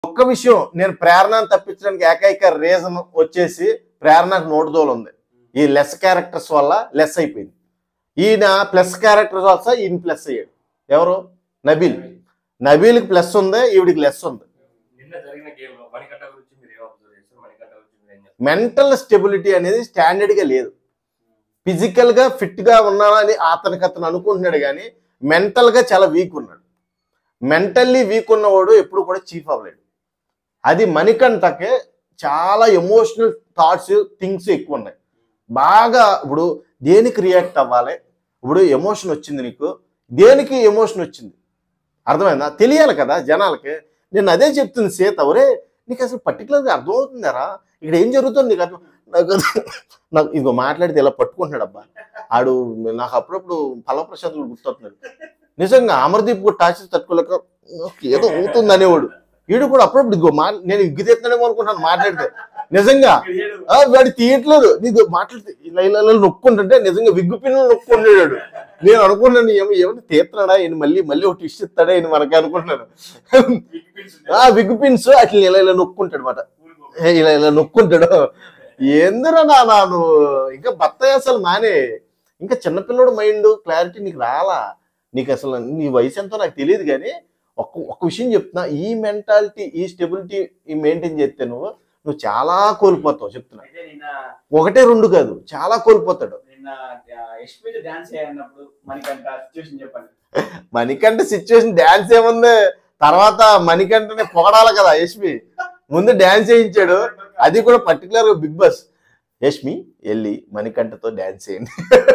ఒక్క విషయం నేను ప్రేరణను తప్పించడానికి ఏకైక రీజన్ వచ్చేసి ప్రేరణకు నోటుదోలు ఉంది ఈ లెస్ క్యారెక్టర్స్ వల్ల లెస్ అయిపోయింది ఈయన ప్లస్ క్యారెక్టర్స్ వల్ల ఈయన ప్లస్ అయ్యాడు ఎవరు నబీల్ నబీల్కి ప్లస్ ఉంది ఈవిడికి లెస్ ఉంది నిన్న జరిగిన గేమ్ లో మణికంఠ గురించి మీరు ఏం అబ్జర్వ్ చేస్తారు మణికంఠ గురించి మీరు ఏం చెప్తారు మెంటల్ స్టెబిలిటీ అనేది స్టాండర్డ్ గా లేదు ఫిజికల్ గా ఫిట్ గా ఉన్నానని అతనికి అతను అనుకుంటున్నాడు కానీ మెంటల్ గా చాలా వీక్ ఉన్నాడు మెంటల్లీ వీక్ ఉన్నవాడు ఎప్పుడు కూడా చీఫ్ అవ్వలేడు అది మణికంఠకే చాలా ఎమోషనల్ థాట్స్ థింగ్స్ ఎక్కువ ఉన్నాయి బాగా ఇప్పుడు దేనికి రియాక్ట్ అవ్వాలి ఇప్పుడు ఎమోషన్ వచ్చింది నీకు దేనికి ఎమోషన్ వచ్చింది అర్థమైందా తెలియాలి కదా జనాలకి నేను అదే చెప్తుంది సీత ఒరే నీకు అసలు పర్టికులర్గా అర్థమవుతుందారా ఇక్కడ ఏం జరుగుతుంది నీకు అర్థం నాకు నాకు ఇదిగో మాట్లాడితే ఇలా పట్టుకుంటున్నాడు అబ్బా ఆడు నాకు అప్పుడప్పుడు ఫలప్రసాద్ కూడా గుర్తొస్తున్నాడు నిజంగా అమర్దీప్ కూడా టార్చర్ తట్టుకోలేక "నాకు ఏదో అవుతుంది అనేవాడు వీడు కూడా అప్పుడప్పుడు ఇదిగో మా నేను ఇగ్గితేస్తున్నాడేమో అనుకుంటాను మాట్లాడితే నిజంగా ఆ, వాడు తీయట్లేదు నీకు మాట్లాడితే ఇలా ఇలా ఇలా నొక్కుంటుంటే నిజంగా విగ్గు పిన్నులు నొక్కుంటాడు నేను అనుకున్నాను ఏమో ఏమైనా తీస్తున్నాడా ఈయన మళ్ళీ మళ్ళీ ఒకటి ఇష్ట ఇస్తాడా ఈయన మనకి అనుకుంటున్నాను ఆ విగ్గు పిన్స్ అట్లా ఇలా ఇలా నొక్కుంటాడు అనమాట ఇలా ఇలా నొక్కుంటాడు ఏందిరా నా నాను ఇంకా బత్తాయి అసలు మానే ఇంకా చిన్నపిల్లడు మైండ్ క్లారిటీ నీకు రాలా నీకు అసలు నీ వయసు ఎంతో నాకు తెలియదు కానీ ఒక్క ఒక్క విషయం చెప్తున్నా ఈ మెంటాలిటీ ఈ స్టెబిలిటీ మెయింటైన్ చేస్తే నువ్వు నువ్వు చాలా కోల్పోతావు చెప్తున్నా అయితే నిన్న ఒకటే రెండు కాదు చాలా కోల్పోతాడు నిన్న ఎస్పీ డాన్స్ చేయన్నప్పుడు మనకంట సిచ్యువేషన్ చెప్పండి మణికంఠ సిచ్యువేషన్ డాన్స్ ఏముంది తర్వాత మణికంఠని పొగడాలి కదా యష్మి ముందు డాన్స్ చేయించాడు అది కూడా పర్టికులర్ గా బిగ్ బాస్ యష్మి వెళ్ళి మణికంఠతో డాన్స్ చేయండి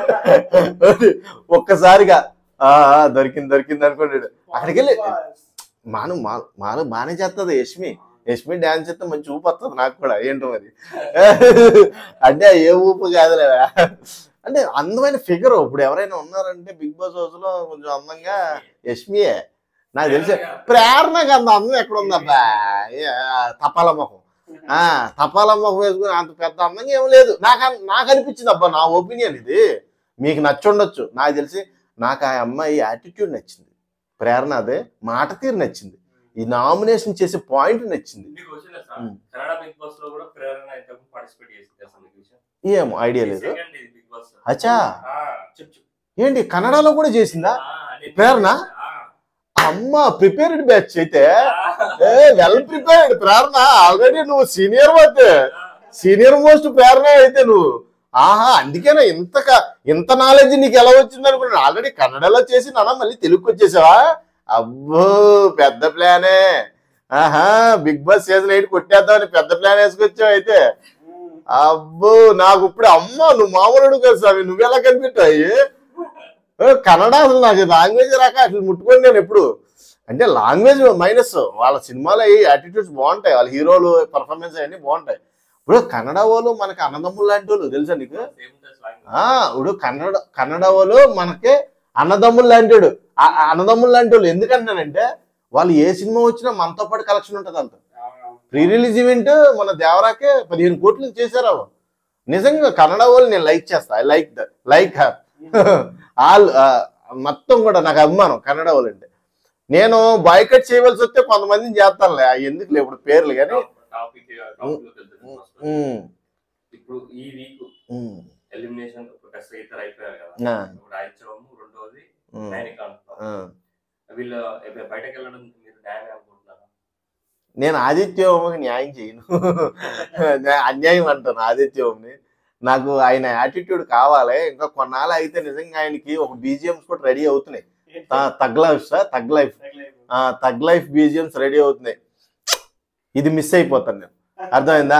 ఒక్కసారిగా ఆ ఆ, దొరికింది దొరికింది అనుకున్నాడు అక్కడికి వెళ్ళి మాను మా- మాను బాగానే చేస్తుంది యష్మి యష్మి డాన్స్ చేస్తే మంచి ఊపు వస్తుంది నాకు కూడా ఏంటో మరి అంటే ఏ ఊపు కాదులే అంటే అందమైన ఫిగర్ ఇప్పుడు ఎవరైనా ఉన్నారంటే బిగ్ బాస్ హౌస్ లో కొంచెం అందంగా యష్మియే నాకు తెలిసి ప్రేరణకు అంత అందం ఎక్కడ ఉందబ్బా ఏ, తపాల ముఖం ఆ తపాల ముఖం వేసుకుని అంత పెద్ద అందంగా ఏం లేదు నాకు అన్- నాకు అనిపించింది అబ్బా నా ఒపీనియన్ ఇది మీకు నచ్చుండొచ్చు నాకు తెలిసి నాకు ఆ అమ్మాయి యాటిట్యూడ్ నచ్చింది ప్రేరణ అదే మాట తీరు నచ్చింది ఈ నామినేషన్ చేసే పాయింట్ నచ్చింది మీకు వచ్చిందా sir um. Kannada Bigg Boss లో కూడా ప్రేరణ అయితే పార్టిసిపేట్ చేసింది అసలు మీకు విషయం ఏం ఐడియా లేదు సెకండ్ ఇది బిగ్ బాస్ అచ్చా ఆ, చెప్పు చెప్పు ఏంటి కన్నడలో కూడా చేసిందా ఆ, నేను- ప్రేరణ? ఆ. అమ్మ ప్రిపేర్డ్ బ్యాచ్ అయితే ఆ. A well prepared Prerana already నువ్వు సీనియర్ అయితే సీనియర్ మోస్ట్ ప్రేరణ అయితే నువ్వు ఆహా అందుకేనా ఇంత క- ఇంత నాలెడ్జ్ నీకు ఎలా వచ్చింది అనుకున్నాను ఆల్రెడీ కన్నడలో చేసి నాన్న మళ్ళీ తెలుగుకి వచ్చేసావా అబ్బో పెద్ద ప్లానే ఆహా బిగ్ బాస్ సీజన్ ఎయిట్ కొట్టేద్దామని పెద్ద ప్లాన్ వేసుకొచ్చావు అయితే అబ్బో నాకు ఇప్పుడు అమ్మ నువ్వు మామూలుడు కదా స్వామి నువ్వెలా కనిపెట్టాయి ఏ, కన్నడ అసలు నాకు లాంగ్వేజ్ రాక అసలు ముట్టుకొని నేను ఎప్పుడు అంటే లాంగ్వేజ్ మైనస్ వాళ్ళ సినిమాలో యాటిట్యూడ్స్ బాగుంటాయి వాళ్ళ హీరోలు పర్ఫార్మెన్స్ అవన్నీ బాగుంటాయి ఇప్పుడు కన్నడ వాళ్ళు మనకి అన్నదమ్ములు లాంటి వాళ్ళు తెలుసా నీకు Same touch language. ఆ ఇప్పుడు కన్నడ కన్నడ వాళ్ళు మనకి అన్నదమ్ములు లాంటి వాడు ఆ ఆ అన్నదమ్ములు లాంటి వాళ్ళు ఎందుకంటున్నానంటే వాళ్ళు ఏ సినిమా వచ్చినా మనతో పాటు కలెక్షన్ ఉంటుంది అంత ప్రీ రిలీజ్ ఈవెంట్ మన దేవరాకే పదిహేను కోట్లు చేశారు వాళ్ళు నిజంగా కన్నడ వాళ్ళు నేను లైక్ చేస్తా I like the like her all మొత్తం కూడా నాకు అభిమానం కన్నడ వాళ్ళు అంటే నేను బాయ్కట్ చేయవలసి వస్తే కొంతమందిని చేస్తానులే ఎందుకు ఇప్పుడు పేర్లు కానీ టాపిక్ టాపిక్ లోకి వెళ్తుంది first. ఉమ్, ఇప్పుడు ఈ వీక్ ఉమ్, ఎలిమినేషన్ టెస్ట్ ఇద్దరు అయిపోయారు కదా ఆ, ఇప్పుడు ఆదిత్యవము రెండోది ఉమ్, నైనిక అంటున్నారు. ఆ. వీళ్ళు ఎప్పుడు బయటకు వెళ్ళడం మీరు న్యాయం అనుకుంటున్నారా నేను ఆదిత్యవమ్మకి న్యాయం చేయను నేను అన్యాయం అంటాను ఆదిత్యవమ్ని నాకు ఆయన యాటిట్యూడ్ కావాలి ఇంకా కొన్నాళ్ళు అయితే నిజంగా ఆయనకి ఒక బీజిఎంస్ కూడా రెడీ అవుతున్నాయి త- తగ్ లైఫ్ సార్ తగ్ లైఫ్ ఆ, తగ్ లైఫ్ బీజిఎంస్ రెడీ అవుతున్నాయి ఇది మిస్ అయిపోతాను నేను అర్థమైందా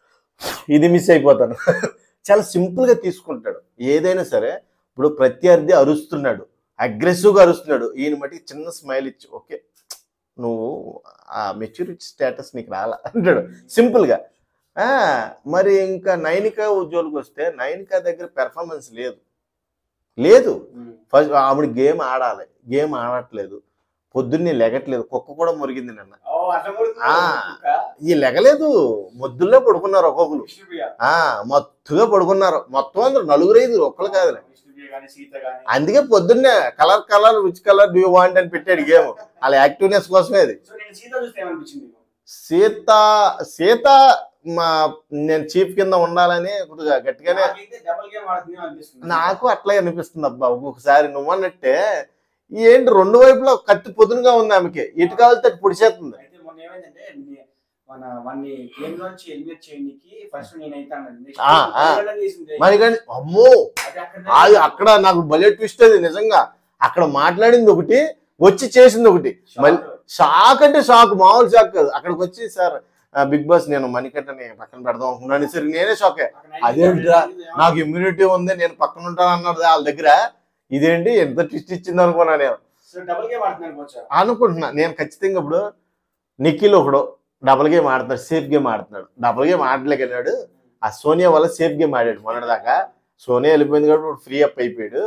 ఇది మిస్ అయిపోతాను చాలా సింపుల్ గా తీసుకుంటాడు ఏదైనా సరే ఇప్పుడు ప్రత్యర్థి అరుస్తున్నాడు అగ్రెసివ్ గా అరుస్తున్నాడు ఈయన మటుకి చిన్న స్మైల్ ఇచ్చి ఓకే నువ్వు ఆ మెచ్యూరిటీ స్టేటస్ నీకు రాలా అంటాడు సింపుల్ గా ఆ, మరి ఇంకా నైనిక ఉద్యోగులకు వస్తే నైనిక దగ్గర పెర్ఫార్మెన్స్ లేదు లేదు ఫస్ట్ ఆవిడ గేమ్ ఆడాలి గేమ్ ఆడట్లేదు పొద్దున్నే లెగట్లేదు కుక్క కూడా మురిగింది నిన్న ఓ అట్లా కొడుతున్నాడు. ఆ. కుక్క. ఈ లెగలేదు మొద్దుల్లో పడుకున్నారు ఒక్కొక్కరు విష్ణుప్రియ. ఆ మత్తుగా పడుకున్నారు మొత్తం అందరు నలుగురు ఐదుగురు ఒక్కరు కాదులే విష్ణుప్రియ గాని సీత గాని అందుకే పొద్దున్నే colour colour which colour do want అని పెట్టాడు గేమ్ వాళ్ళ యాక్టివ్నెస్ కోసమే అది సో నేను సీత చూస్తే ఏమనిపించింది నీకు? సీత సీత మా నేను చీఫ్ కింద ఉండాలని కొద్దిగా గట్టిగానే నాకైతే డబుల్ గేమ్ ఆడుతుంది అనిపిస్తుంది నాకు అట్లా అనిపిస్తుంది అబ్బా ఒక్కొక్కసారి నువ్వు అన్నట్టే ఏంటి రెండు వైపులా కత్తి పొదునుగా ఉంది ఆమెకి ఎటు కావాలితే అటు పొడిచేస్తుంది అయితే మొన్న ఏమైందంటే నే- మన వాడిని గేమ్ నుంచి ఎలిమినేట్ చేయడానికి ఫస్ట్ నేనైతే అన్నది Next ఆ, ఆ. మణికంఠ చేసింది. మరి కానీ అమ్మో అది అక్కడ అది అక్కడ నాకు భలే ట్విస్ట్ అది నిజంగా అక్కడ మాట్లాడింది ఒకటి వచ్చి చేసింది ఒకటి మళ్ళీ షాక్ అంటే షాక్ మామూలు షాక్ కాదు అక్కడికి వచ్చి సార్ బిగ్ బాస్ నేను మణికట్టని పక్కన పెడదాం అనుకున్నాను సరే నేనే షాకే అక్కడ అదేంటిరా? నాకు ఇమ్యూనిటీ ఉంది నేను పక్కన ఉంటాను అన్నది వాళ్ళ దగ్గర ఇదేంటి ఎంత ట్విస్ట్ ఇచ్చింది అనుకున్నా నేను సో డబుల్ గేమ్ ఆడుతున్నాను అనుకోవచ్చా అనుకుంటున్నా నేను ఖచ్చితంగా ఇప్పుడు నిఖిల్ ఒకడు డబుల్ గేమ్ ఆడుతున్నాడు సేఫ్ గేమ్ ఆడుతున్నాడు డబుల్ గేమ్ ఆడలేకన్నాడు ఆ సోనియా వల్ల సేఫ్ గేమ్ ఆడాడు మొన్నటిదాకా సోనియా వెళ్ళిపోయింది కాబట్టి ఫ్రీ అప్ అయిపోయాడు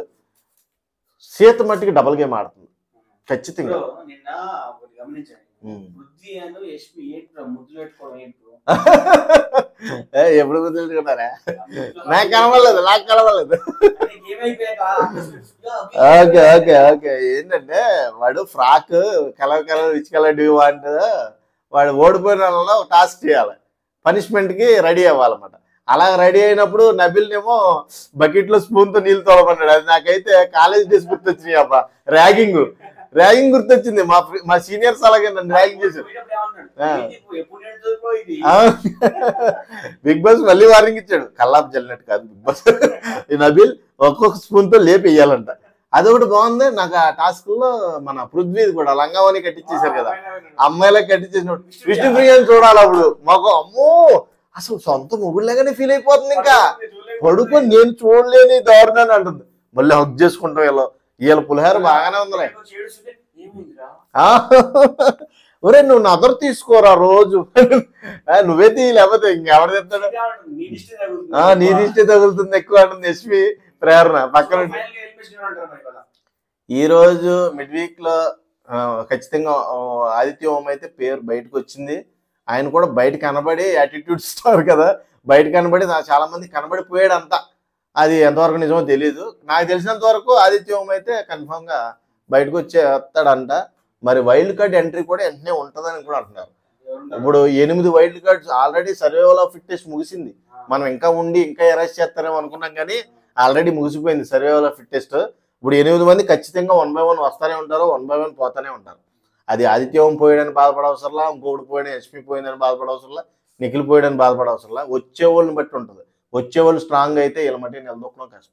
సీత మట్టికి డబుల్ గేమ్ ఆడుతుంది ఖచ్చితంగా బ్రో నిన్న ఒకటి గమనించాను ఉమ్. బుద్ధి అని ఎస్పీ ఏంటి బ్రో ముద్దులు పెట్టుకోవడం ఏంటి బ్రో ఏ, ఎప్పుడు గుర్తుంచుకున్నారా నాకు కనబడలేదు నాకు కనబడలేదు అంటే గేమ్ అయిపోయాక ఓకే ఓకే ఓకే ఏంటంటే వాడు frock colour colour rich colour do want వాడు ఓడిపోయిన వాళ్ళలో ఒక టాస్క్ చేయాలి పనిష్మెంట్ కి రెడీ అవ్వాలన్నమాట అలా రెడీ అయినప్పుడు నబిల్నేమో బకెట్ లో స్పూన్ తో నీళ్ళు తోడమన్నాడు అది నాకైతే కాలేజ్ డేస్ గుర్తొచ్చినాయి అబ్బా ర్యాగింగ్ ర్యాగింగ్ గుర్తొచ్చింది మా ఫ్రె- మా సీనియర్స్ అలాగే నన్ను ర్యాగింగ్ చేశారు ఆ. ఎప్పుడు నేర్చుకో ఇది బిగ్ బాస్ మళ్ళీ వార్నింగ్ ఇచ్చాడు కల్లాప్ జల్లినట్టు కాదు బిగ్ బాస్ ఈ నబిల్ ఒక్కొక్క స్పూన్ తో లేపి వేయాలంట అదొకటి బాగుంది నాకు ఆ టాస్క్ లో మన పృథ్వీ కూడా లంగావని కట్టించేశారు కదా అమ్మాయిలా కట్టించేసినప్పుడు విష్ణుప్రియని చూడాలి అప్పుడు మాకు అమ్మో అసలు సొంత మొగుళ్ళగానే ఫీల్ అయిపోతుంది ఇంకా పడుకొని నేను చూడలేని దారుణాన్ని అంటుంది మళ్ళీ హక్ చేసుకుంటాం వీళ్ళు వీళ్ళ పులిహార బాగానే ఉందిలే ఏమైందిరా ఆ, ఒరే నువ్వు నదరు తీసుకోరా రోజు ఆ, నువ్వే తీ లేకపోతే ఇంకెవరు తెస్తాడు నీ దిష్టి తగులుతుంది. ఆ నీ దిష్టి తగులుతుంది ఎక్కువ అంటుంది ఎస్పి ప్రేరణ పక్కన ఉండి. Final గా elimination అంటారు మరి కదా. ఈ రోజు మిడ్ వీక్ లో ఆ, ఖచ్చితంగా ఆ, ఆదిత్య ఓం అయితే పేరు బయటకు వచ్చింది ఆయన కూడా బయట కనబడి యాటిట్యూడ్ స్టార్ కదా బయట కనబడి నా చాలా మంది కనబడిపోయాడు అంతా అది ఎంతవరకు నిజమో తెలియదు నాకు తెలిసినంత వరకు ఆదిత్య ఓం అయితే కన్ఫామ్ గా బయటకు వచ్చే వస్తాడంట మరి వైల్డ్ కార్డ్ ఎంట్రీ కూడా వెంటనే ఉంటుందని కూడా అంటున్నారు ఎవరున్నారు? ఇప్పుడు ఎనిమిది wild cards already survival of fitness ముగిసింది మనం ఇంకా ఉండి ఇంకా అరెస్ట్ చేస్తారేమో అనుకున్నాం కానీ ఆల్రెడీ ముగిసిపోయింది సర్వేవల్ ఆఫ్ ఫిట్నెస్ ఇప్పుడు ఎనిమిది మంది ఖచ్చితంగా వన్ బై వన్ వస్తానే ఉంటారు వన్ బై వన్ పోతానే ఉంటారు అది ఆదిత్యం పోయాడని బాధపడవసరంలా ఇంకొకటి పోయాడు ఎస్పీ పోయిందని బాధపడవసరంలా నిఖిల్ పోయాడని బాధపడవసరంలా వచ్చే వాళ్ళని బట్టి ఉంటుంది వచ్చే వాళ్ళు స్ట్రాంగ్ అయితే వీళ్ళ మట్టి నిలదొక్కడం కష్టం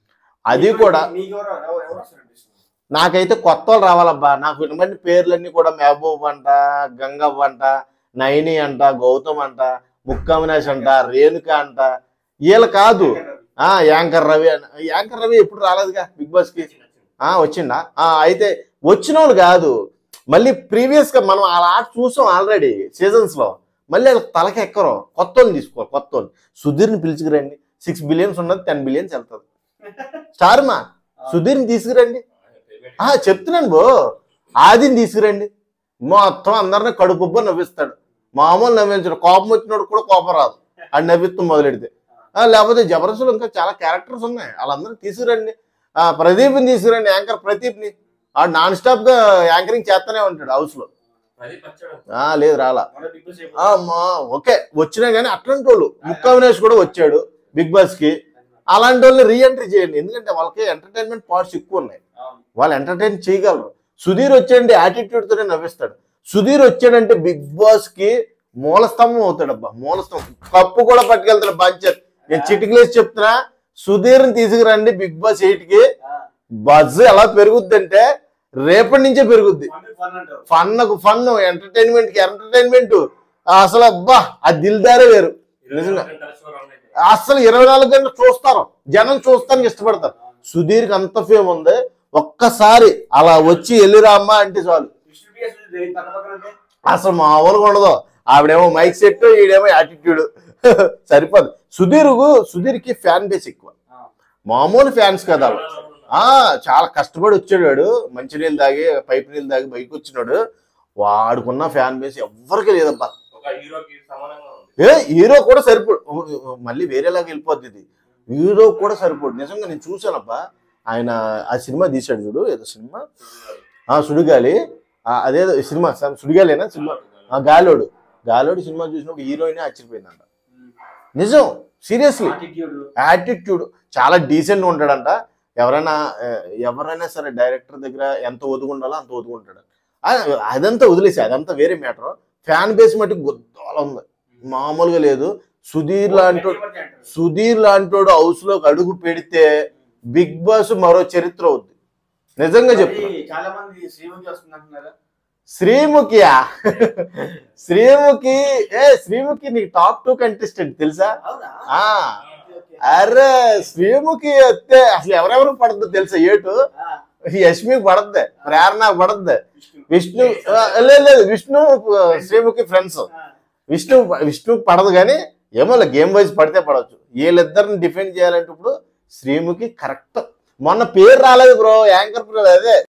అది నీకు- కూడా నీకు ఎవరు ఎవరు- ఎవరు వస్తారు అనిపిస్తుంది? నాకైతే కొత్త వాళ్ళు రావాలబ్బా నాకు వినబడిన పేర్లన్నీ కూడా మెహబూబ్ అంట గంగవ్వ అంట నైని అంట గౌతమ్ అంట ముక్కవినాష్ అంట రేణుక అంట వీళ్ళు కాదు ఆ యాంకర్ రవి అన్న యాంకర్ రవి ఎప్పుడు రాలేదుగా బిగ్ బాస్ కి ఆ వచ్చిండా ఆ అయితే వచ్చిన వాళ్ళు కాదు మళ్ళీ ప్రీవియస్ గా మనం అలా ఆట చూసాం ఆల్రెడీ సీజన్స్ లో మళ్ళీ వాళ్ళకి తలకి ఎక్కరు కొత్త వాళ్ళని తీసుకోవాలి కొత్త వాళ్ళు సుధీర్ని పిలుచుకురండి సిక్స్ బిలియన్స్ ఉన్నది టెన్ బిలియన్స్ వెళ్తుంది స్టార్ మా సుధీర్ని తీసుకురండి ఆ చెప్తున్నాను బో ఆదిని తీసుకురండి మొత్తం అందరిని కడుపుబ్బ నవ్విస్తాడు మామూలు నవ్వించడు కోపం వచ్చినోడు కూడా కోపం రాదు అది నవ్విస్తూ మొదలెడితే ఆ, లేకపోతే జబర్దస్త్లో ఇంకా చాలా క్యారెక్టర్స్ ఉన్నాయి వాళ్ళందరూ తీసుకురండి ఆ ప్రదీప్ని తీసుకురండి యాంకర్ ప్రదీప్ని ఆ నాన్ స్టాప్ గా యాంకరింగ్ చేస్తూనే ఉంటాడు హౌస్ లో ప్రదీప్ వచ్చాడు ఆ లేదు రాలా మన బిగ్ బాస్ ఆ, మా- ఓకే వచ్చినా కానీ అట్లాంటి వాళ్ళు ముక్క అవినాష్ కూడా వచ్చాడు బిగ్ బాస్ కి అలాంటి వాళ్ళని రీఎంట్రీ చేయండి ఎందుకంటే వాళ్ళకి ఎంటర్టైన్మెంట్ పార్ట్స్ ఎక్కువ ఉన్నాయి అవును. వాళ్ళు ఎంటర్టైన్ చేయగలరు సుధీర్ వచ్చాడంటే యాటిట్యూడ్ తోనే నవ్విస్తాడు సుధీర్ వచ్చాడంటే బిగ్ బాస్ కి మూల స్తంభం అవుతాడు అబ్బా మూల స్తంభం కప్పు కూడా పట్టుకెళ్తాడు బాధ్యత నేను చిటికలేసి చెప్తున్నా సుధీర్ని తీసుకురండి బిగ్ బాస్ ఎయిట్ కి ఆ, బజ్ ఎలా పెరుగుద్దంటే రేపటి నుంచే పెరుగుద్ది fun కి fun అంటావు. ఫన్ ఫన్ ఎంటర్టైన్మెంట్ కి ఎంటర్టైన్మెంట్ అసలు అబ్బా ఆ దిల్దారే వేరు నిజంగా. అసలు ఇరవై నాలుగు గంటలు చూస్తారు జనం చూస్తానికి ఇష్టపడతారు సుధీర్కి అంత ఫేమ్ ఉంది ఒక్కసారి అలా వచ్చి వెళ్ళిరామ్మా అంటే చాలు విష్ణు PS దేని పక్క పక్కన ఉంటే? అసలు మామూలుగా ఉండదు ఆవిడేమో మైక్ సెట్ ఈడేమో యాటిట్యూడ్ సరిపోదు సుధీర్ సుధీర్కి ఫ్యాన్ బేస్ ఎక్కువ ఆ, మామూలు ఫ్యాన్స్ కదా వాళ్ళు. ఆ చాలా కష్టపడి వచ్చాడు వాడు మంచినీళ్ళు తాగి పైప్ నీళ్ళు తాగి బయటకు వచ్చినాడు వాడుకున్న ఫ్యాన్ బేస్ ఎవ్వరికి లేదబ్బా ఒక హీరోకి సమానంగా ఉంది ఏ హీరో కూడా సరిపోడు మళ్ళీ వేరేలాగా వెళ్ళిపోద్ది ఇది హీరో కూడా సరిపోడు నిజంగా నేను చూశానబ్బా ఆయన ఆ సినిమా తీశాడు చూడు ఏదో సినిమా ఆ సుడిగాలి ఆ, అదేదో ఈ సినిమా స- సుడిగాలేనా సినిమా ఆ గాలోడు గాలోడి సినిమా చూసినప్పుడు హీరోయిన్ ఆశ్చర్యపోయిందంట నిజం సీరియస్లీ యాటిట్యూడ్ యాటిట్యూడ్ చాలా డీసెంట్ ఉంటాడంట ఎవరైనా ఆ, ఎవరైనా సరే డైరెక్టర్ దగ్గర ఎంత ఒదుగుండాలో అంత ఒదుగుంటాడు ఆ, అదంతా వదిలేసి అదంతా వేరే మ్యాటర్ ఫ్యాన్ బేస్ మట్టుకు గుద్దాల ఉంది మామూలుగా లేదు సుధీర్ లాంటి సుధీర్ లాంటోడు హౌస్ లోకి అడుగు పెడితే బిగ్ బాస్ మరో చరిత్ర అవుద్ది నిజంగా చెప్తున్నా చాలా మంది శ్రీముఖి వస్తుంది అంటున్నారు శ్రీముఖియా శ్రీముఖి ఏ శ్రీముఖి నీకు టాప్ టూ కంటెస్టెంట్ తెలుసా అవునా ఆ ఓకే, ఓకే. అరే శ్రీముఖి వస్తే అసలు ఎవరెవరు పడద్దు తెలుసా ఏటు ఆ, యష్మికి పడద్ది ప్రేరణ పడద్ది విష్ణు. విష్ణు ఆ, లేదు లేదు విష్ణు ఆ, శ్రీముఖి ఫ్రెండ్స్ ఆ, విష్ణు విష్ణు పడదు కానీ ఏమో గేమ్ వైజ్ పడితే పడవచ్చు వీళ్ళిద్దరిని డిఫెండ్ చేయాలంటే ఇప్పుడు శ్రీముఖి కరెక్ట్ మొన్న పేరు రాలేదు బ్రో యాంకర్ అదే